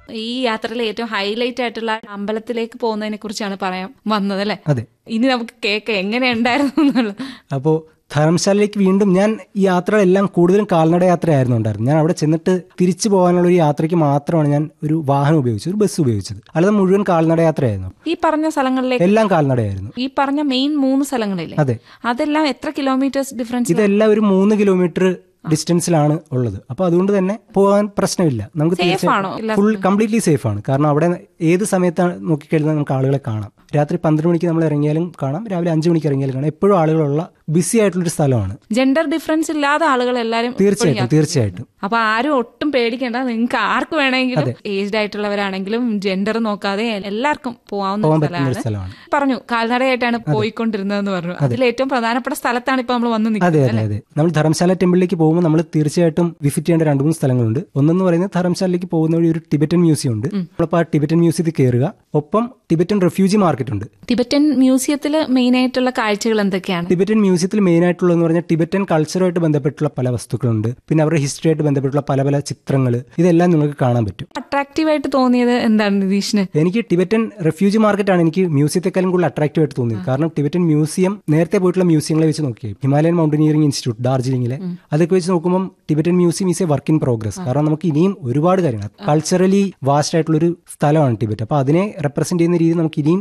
ഈ യാത്രയിലെ ഏറ്റവും ഹൈലൈറ്റ് ആയിട്ടുള്ള അമ്പലത്തിലേക്ക് പോകുന്നതിനെ കുറിച്ചാണ് പറയാൻ വന്നത് അല്ലേ അതെ ഇനി നമുക്ക് കേൾക്കാം എങ്ങനെ ഉണ്ടായിരുന്നു എന്നുള്ളത് അപ്പോൾ ധർമ്മശാലയിലേക്ക് വീണ്ടും ഞാൻ ഈ യാത്രകളെല്ലാം കൂടുതലും കാൽനട യാത്രയായിരുന്നു ഉണ്ടായിരുന്നത് ഞാൻ അവിടെ ചെന്നിട്ട് തിരിച്ചു പോകാനുള്ള ഒരു യാത്രയ്ക്ക് മാത്രമാണ് ഞാൻ ഒരു വാഹനം ഉപയോഗിച്ചത് ഒരു ബസ് ഉപയോഗിച്ചത് അല്ലാതെ മുഴുവൻ കാൽനട യാത്രയായിരുന്നു ഈ പറഞ്ഞ സ്ഥലങ്ങളിലേക്ക് എല്ലാം കാൽനടയായിരുന്നു ഈ പറഞ്ഞ മെയിൻ മൂന്ന് സ്ഥലങ്ങളില്ലേ അതെ അതെല്ലാം എത്ര കിലോമീറ്റേഴ്സ് ഡിഫറൻസ് ഇതെല്ലാം ഒരു മൂന്ന് കിലോമീറ്റർ ഡിസ്റ്റൻസിലാണ് ഉള്ളത് അപ്പൊ അതുകൊണ്ട് തന്നെ പോകാൻ പ്രശ്നമില്ല നമുക്ക് ആണോ? ഫുൾ കംപ്ലീറ്റ്ലി സേഫ് ആണ് കാരണം അവിടെ ഏത് സമയത്താണ് നോക്കിക്കഴിഞ്ഞാൽ നമുക്ക് ആളുകളെ കാണാം രാത്രി പന്ത്രണ്ട് മണിക്ക് നമ്മൾ ഇറങ്ങിയാലും കാണാം രാവിലെ അഞ്ചു മണിക്ക് ഇറങ്ങിയാലും കാണാം എപ്പോഴും ആളുകളുള്ള ബിസി ആയിട്ടുള്ളൊരു സ്ഥലമാണ് ജെൻഡർ ഡിഫറൻസ് ഇല്ലാതെ ആളുകൾ എല്ലാരും തീർച്ചയായിട്ടും തീർച്ചയായിട്ടും അപ്പൊ ആരും ഒട്ടും പേടിക്കേണ്ട നിങ്ങൾക്ക് ആർക്ക് വേണമെങ്കിലും ഏജ്ഡ് ആയിട്ടുള്ളവരാണെങ്കിലും ജെൻഡർ നോക്കാതെ എല്ലാവർക്കും പോവാവുന്ന പോകാൻ ഒരു പറ്റുന്ന ഒരു സ്ഥലമാണ് സ്ഥലമാണ് പറഞ്ഞു കാൽനടയായിട്ടാണ് പോയിക്കൊണ്ടിരുന്നതെന്ന് പറഞ്ഞു അതിൽ ഏറ്റവും പ്രധാനപ്പെട്ട സ്ഥലത്താണ് ഇപ്പൊ നമ്മൾ വന്ന് അതെ നിൽക്കുന്നത് അതെ അതെ നമ്മൾ ധർമ്മശാല ടെമ്പിളിലേക്ക് പോകുമ്പോൾ നമ്മൾ തീർച്ചയായിട്ടും വിസിറ്റ് ചെയ്യേണ്ട രണ്ട് മൂന്ന് സ്ഥലങ്ങളുണ്ട് ഒന്നെന്ന് പറയുന്നത് ധർമ്മശാലയിലേക്ക് പോകുന്ന വഴി ഒരു ടിബറ്റൻ മ്യൂസിയം ഉണ്ട് നമ്മളപ്പോൾ ആ ടിബറ്റൻ മ്യൂസിയത്തിൽ കയറുക ഒപ്പം ടിബറ്റൻ റെഫ്യൂജി മാർക്കറ്റ് ഉണ്ട് ടിബറ്റൻ മ്യൂസിയത്തിൽ മെയിൻ ആയിട്ടുള്ള കാഴ്ചകൾ എന്തൊക്കെയാണ് ടിബറ്റൻ മ്യൂസിയത്തിൽ മെയിൻ ആയിട്ടുള്ളതെന്ന് പറഞ്ഞാൽ ടിബറ്റൻ കൾച്ചറുമായിട്ട് ബന്ധപ്പെട്ടുള്ള പല വസ്തുക്കളുണ്ട് പിന്നെ അവരുടെ ഹിസ്റ്ററിയായിട്ട് ബന്ധപ്പെട്ടുള്ള പല പല ചിത്രങ്ങൾ ഇതെല്ലാം നിങ്ങൾക്ക് കാണാൻ പറ്റും അട്രാക്റ്റീവ് ആയിട്ട് തോന്നിയത് എന്താണ് നിതീഷിന് എനിക്ക് ടിബറ്റൻ റെഫ്യൂജി മാർക്കറ്റാണ് എനിക്ക് മ്യൂസിയത്തെക്കാളും കൂടുതൽ അട്രാക്റ്റീവ് ആയിട്ട് തോന്നിയത് കാരണം ടിബറ്റൻ മ്യൂസിയം നേരത്തെ പോയിട്ടുള്ള മ്യൂസിയങ്ങളെ വെച്ച് നോക്കിയാൽ ഹിമാലയൻ മൗണ്ടനിയറിംഗ് ഇൻസ്റ്റിറ്റ്യൂട്ട് ഡാർജിലിംഗിലെ അതൊക്കെ വെച്ച് നോക്കുമ്പോൾ Tibetan museum is a work in progress കാരണം നമുക്ക് ഇനിയും ഒരുപാട് കാര്യങ്ങൾ കൾച്ചറലി വാസ്റ്റ് ആയിട്ടുള്ള ഒരു സ്ഥലമാണ് ടിബറ്റ് അപ്പൊ അതിനെ റെപ്രസെന്റ് ചെയ്യുന്ന രീതിയിൽ നമുക്ക് ഇനിയും